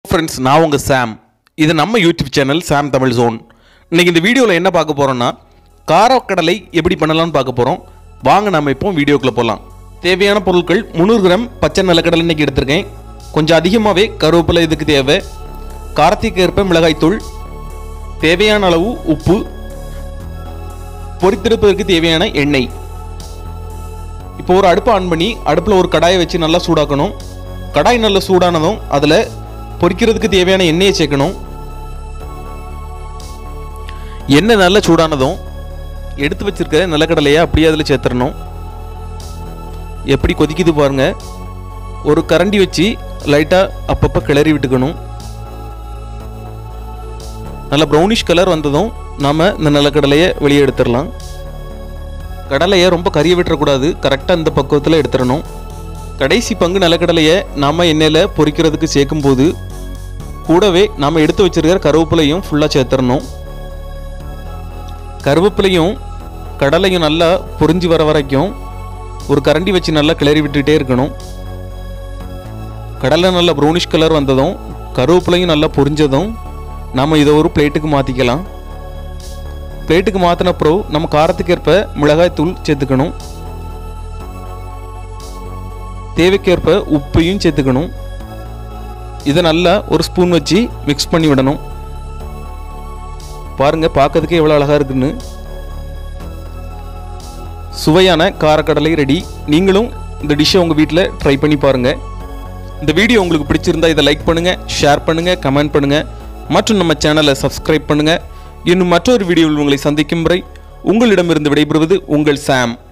friends நான் உங்கள் Sam இது நம்ம YouTube channel Sam Tamil zone இன்னைக்கு இந்த வீடியோவில் என்ன பார்க்க போகிறோம்னா காரக்கடலை எப்படி பண்ணலாம்னு பார்க்க போகிறோம் வாங்க நம்ம இப்போ வீடியோக்குள்ளே போகலாம் தேவையான பொருட்கள் முந்நூறு கிராம் பச்சை நிலக்கடலை இன்னைக்கு எடுத்திருக்கேன் கொஞ்சம் அதிகமாகவே கருவேப்பிலை இதுக்கு தேவை காரத்துக்கு ஏற்ப மிளகாய்த்தூள் தேவையான அளவு உப்பு பொரித்தெடுப்பதற்கு தேவையான எண்ணெய் இப்போ ஒரு அடுப்பை ஆன் பண்ணி அடுப்பில் ஒரு கடாயை வச்சு நல்லா சூடாக்கணும் கடாய் நல்லா சூடானதும் அதில் பொரிக்கிறதுக்கு தேவையான எண்ணெயை சேர்க்கணும் எண்ணெய் நல்லா சூடானதும் எடுத்து வச்சிருக்க நிலக்கடலையை அப்படியே அதில் சேர்த்துடணும் எப்படி கொதிக்குது பாருங்க ஒரு கரண்டி வச்சு லைட்டாக அப்பப்போ கிளறி விட்டுக்கணும் நல்ல ப்ரௌனிஷ் கலர் வந்ததும் நாம் இந்த நிலக்கடலையை வெளியே எடுத்துடலாம் கடலையை ரொம்ப கறிய விட்டுறக்கூடாது கரெக்டாக இந்த பக்குவத்தில் எடுத்துடணும் கடைசி பங்கு நிலக்கடலையை நாம் எண்ணெயில் பொரிக்கிறதுக்கு சேர்க்கும்போது கூடவே நாம் எடுத்து வச்சிருக்கிற கருவேப்பிலையும் ஃபுல்லாக சேர்த்துடணும் கருவேப்பிலையும் கடலையும் நல்லா பொரிஞ்சு வர வரைக்கும் ஒரு கரண்டி வச்சு நல்லா கிளறி விட்டுட்டே இருக்கணும் கடலை நல்லா ப்ரௌனிஷ் கலர் வந்ததும் கருவேப்பிலையும் நல்லா பொரிஞ்சதும் நாம் இதை ஒரு பிளேட்டுக்கு மாற்றிக்கலாம் பிளேட்டுக்கு மாற்றின அப்புறம் நம்ம காரத்துக்கு ஏற்ப மிளகாய் தூள் சேர்த்துக்கணும் தேவைக்கேற்ப உப்பையும் சேர்த்துக்கணும் இதை நல்லா ஒரு ஸ்பூன் வச்சு மிக்ஸ் பண்ணி விடணும் பாருங்க பார்க்கறதுக்கே எவ்வளோ அழகாக இருக்குன்னு சுவையான காரக்கடலை ரெடி நீங்களும் இந்த டிஷ்ஷை உங்கள் வீட்டில் ட்ரை பண்ணி பாருங்கள் இந்த வீடியோ உங்களுக்கு பிடிச்சிருந்தா இதை லைக் பண்ணுங்கள் ஷேர் பண்ணுங்கள் கமெண்ட் பண்ணுங்கள் மற்றும் நம்ம சேனலை சப்ஸ்கிரைப் பண்ணுங்கள் இன்னும் மற்றொரு வீடியோவில் உங்களை சந்திக்கும் வரை உங்களிடமிருந்து விடைபெறுவது உங்கள் சாம்